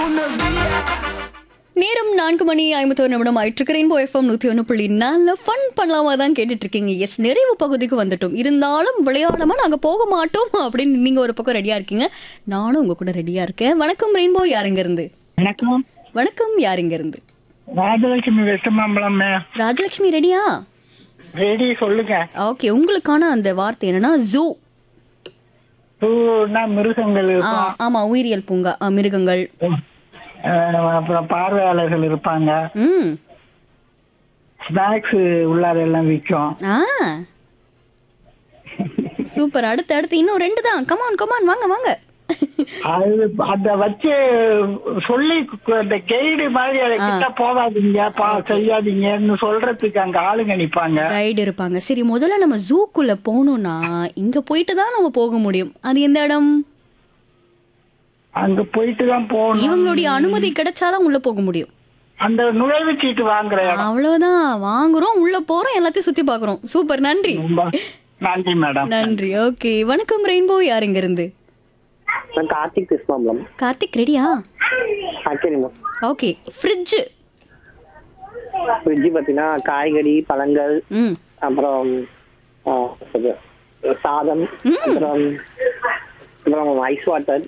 நேரம் நான்கு மணி ஐம்பத்தோரு நிமிடம் ஆயிட்டு ரெயின்போ எஃப்எம் நூத்தி ஒன்று புள்ளி நாலு ஃபன் பண்ணலாமா தான் கேட்டுட்டு இருக்கீங்க எஸ் நிறைவு பகுதிக்கு வந்துட்டோம் இருந்தாலும் விளையாடாம நாங்க போக மாட்டோம் அப்படின்னு நீங்க ஒரு பக்கம் ரெடியா இருக்கீங்க நானும் உங்க கூட ரெடியா இருக்கேன் வணக்கம் ரெயின்போ யாருங்க இருந்து வணக்கம் வணக்கம் யாருங்க இருந்து ராஜலட்சுமி வெட்டமாம்பலம் ராஜலட்சுமி ரெடியா ரெடி சொல்லுங்க ஓகே உங்களுக்கான அந்த வார்த்தை என்னன்னா ஜூ பூனா மிருகங்கள் இருக்கும் ஆமா உயிரியல் பூங்கா ஆ, மிருகங்கள் அஹ் அப்புறம் பார்வையாளர்கள் இருப்பாங்க ம் ஸ்நாக்ஸ் உள்ளார எல்லாம் விற்கும் ஆ சூப்பர் அடுத்து அடுத்து இன்னும் ரெண்டு தான் கமான் கமான் வாங்க வாங்க அது அத வச்சு சொல்லி கு- அந்த கைடு மாதிரி அதை கிட்ட போகாதீங்க பா செய்யாதீங்கன்னு சொல்றதுக்கு அங்க ஆளுங்க நிப்பாங்க கைடு இருப்பாங்க சரி முதல்ல நம்ம ஜூக்குள்ள போகணும்னா இங்க போயிட்டு தான் நம்ம போக முடியும் அது எந்த இடம் அங்க போயிட்டு தான் போகணும் இவங்களுடைய அனுமதி கிடைச்சாதான் உள்ள போக முடியும் அந்த நுழைவுச் சீட்டு வாங்குற இடம் அவ்வளவுதான் வாங்குறோம் உள்ள போறோம் எல்லாத்தையும் சுத்தி பாக்குறோம் சூப்பர் நன்றி ரொம்ப நன்றி மேடம் நன்றி ஓகே வணக்கம் ரெயின்போ யார் இங்க இருந்து நான் கார்த்திக் கிருஷ்ணாம்பலம் கார்த்திக் ரெடியா ஆக்சுவலி ஓகே ஃப்ரிட்ஜ் ஃப்ரிட்ஜ் பார்த்தீங்கன்னா காய்கறி பழங்கள் ம் அப்புறம் ஆ, இது, சாதம் அப்புறம் அப்புறம் ஐஸ் வாட்டர்